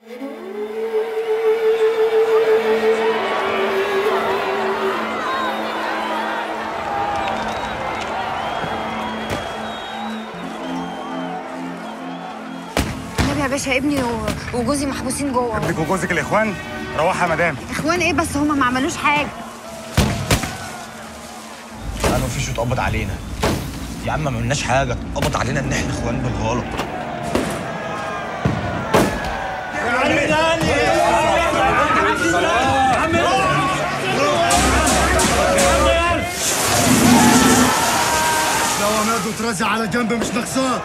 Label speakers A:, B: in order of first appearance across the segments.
A: النبي يا باشا ابني و- وجوزي محبوسين جوه
B: ابنك وجوزك الاخوان روحها يا مدام
A: اخوان ايه بس هما ما عملوش حاجه
C: قالوا مفيش اتقبض علينا يا عم ما عملناش حاجه اتقبض علينا ان احنا اخوان بالغلط
D: لو عماد وترزع على جنب مش ناقصاه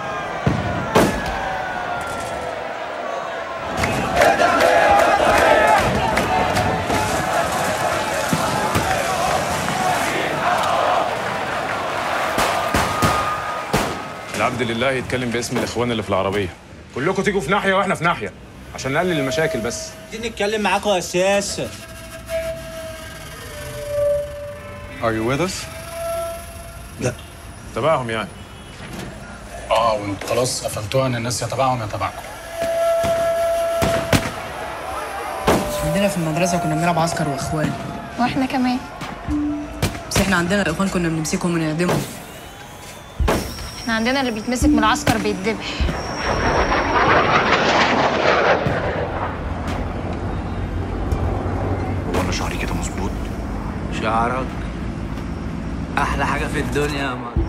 E: العبد لله يتكلم باسم الاخوان اللي في العربيه كلكم تيجوا في ناحيه واحنا في ناحيه عشان نقلل المشاكل بس
F: عايزين نتكلم معاكم اساسا
G: Are you with us?
E: تبعهم يعني
G: اه وانتوا خلاص قفلتوها ان الناس يتبعهم يتبعكم
H: عندنا في المدرسة كنا بنلعب عسكر وإخوان
I: واحنا كمان
H: بس إحنا عندنا الإخوان كنا بنمسكهم ونعدمهم
I: احنا عندنا اللي بيتمسك من العسكر بيتذبح
C: هو انا شعري كده مظبوط
J: شعرك احلى حاجه في الدنيا يا مان